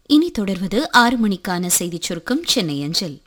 இனி தொடர்வது ஆறு மணிக்கான செய்திச் சுருக்கம் சென்னை அஞ்சல்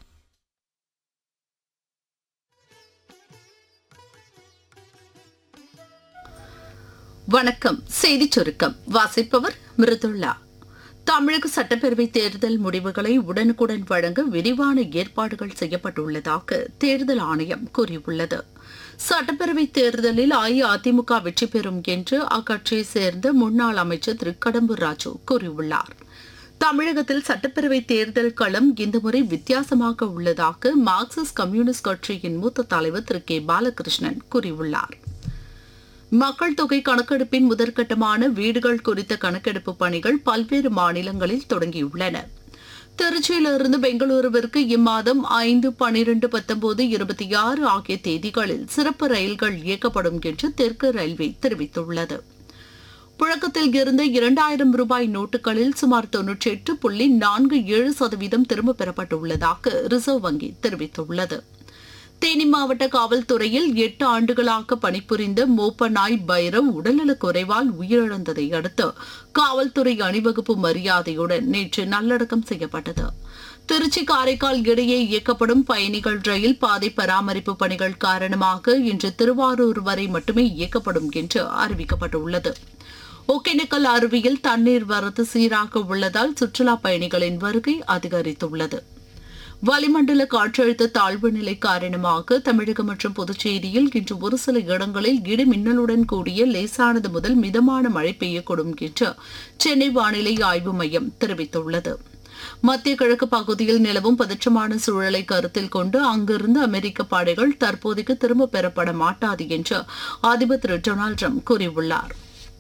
வணக்கம் செய்திச் சுருக்கம் வாசிப்பவர் மிருதுல்லா தமிழக சட்டப்பேரவை தேர்தல் முடிவுகளை உடனுக்குடன் வழங்க விரிவான ஏற்பாடுகள் செய்யப்பட்டுள்ளதாக தேர்தல் ஆணையம் கூறியுள்ளது சட்டப்பேரவை தேர்தலில் அஇஅதிமுக வெற்றி பெறும் என்று அக்கட்சியைச் சேர்ந்த முன்னாள் அமைச்சர் திரு கடம்பூர் ராஜு கூறியுள்ளார் தமிழகத்தில் சட்டப்பேரவை தேர்தல் களம் இந்த முறை வித்தியாசமாக உள்ளதாக மார்க்சிஸ்ட் கம்யூனிஸ்ட் கட்சியின் மூத்த தலைவர் திரு கே பாலகிருஷ்ணன் கூறியுள்ளார் மக்கள் தொகை கணக்கெடுப்பின் முதற்கட்டமான வீடுகள் குறித்த கணக்கெடுப்பு பணிகள் பல்வேறு மாநிலங்களில் தொடங்கியுள்ளன திருச்சியிலிருந்து பெங்களூருவிற்கு இம்மாதம் ஐந்து பனிரெண்டு பத்தொன்பது இருபத்தி ஆறு ஆகிய தேதிகளில் சிறப்பு ரயில்கள் இயக்கப்படும் என்று தெற்கு ரயில்வே தெரிவித்துள்ளது புழக்கத்தில் இருந்த இரண்டாயிரம் ரூபாய் நோட்டுகளில் சுமார் தொன்னூற்றி எட்டு புள்ளி நான்கு ஏழு சதவீதம் திரும்பப் பெறப்பட்டுள்ளதாக ரிசர்வ் வங்கி தெரிவித்துள்ளது தேனி மாவட்ட காவல்துறையில் எட்டு ஆண்டுகளாக பணிபுரிந்த மோப்ப நாய் பைரவ் உடல்நலக் குறைவால் உயிரிழந்ததை அடுத்து காவல்துறை அணிவகுப்பு மரியாதையுடன் நேற்று நல்லடக்கம் செய்யப்பட்டது திருச்சி காரைக்கால் இடையே இயக்கப்படும் பயணிகள் ரயில் பாதை பராமரிப்பு பணிகள் காரணமாக இன்று திருவாரூர் வரை மட்டுமே இயக்கப்படும் என்று அறிவிக்கப்பட்டுள்ளது ஒகேனக்கல் அருவியில் தண்ணீர் வரத்து சீராக உள்ளதால் சுற்றுலா பயணிகளின் வருகை அதிகரித்துள்ளது வளிமண்டல காற்றழுத்த தாழ்வு நிலை காரணமாக தமிழகம் மற்றும் புதுச்சேரியில் இன்று ஒரு சில இடங்களில் இடி மின்னலுடன் கூடிய லேசானது முதல் மிதமான மழை பெய்யக்கூடும் என்று சென்னை வானிலை ஆய்வு மையம் தெரிவித்துள்ளது மத்திய கிழக்கு பகுதியில் நிலவும் பதற்றமான சூழலை கருத்தில் கொண்டு அங்கிருந்து அமெரிக்க படைகள் தற்போதைக்கு திரும்பப் பெறப்பட மாட்டாது என்று அதிபர் திரு டொனால்டு ட்ரம்ப் கூறியுள்ளார்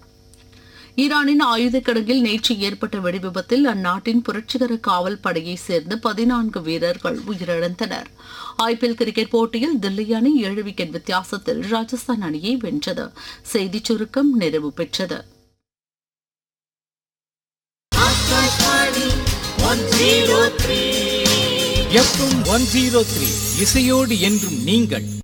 ஈரானின் ஆயுத கிடங்கில் நேற்று ஏற்பட்ட வெடிவிபத்தில் அந்நாட்டின் புரட்சிகர காவல் படையைச் சேர்ந்த பதினான்கு வீரர்கள் உயிரிழந்தனர் ஐபிஎல் கிரிக்கெட் போட்டியில் தில்லி அணி ஏழு விக்கெட் வித்தியாசத்தில் ராஜஸ்தான் அணியை வென்றது செய்திச் சுருக்கம் நிறைவு பெற்றது எஃப்எம் ஒன் ஜீரோ த்ரீ இசையோடு என்றும் நீங்கள்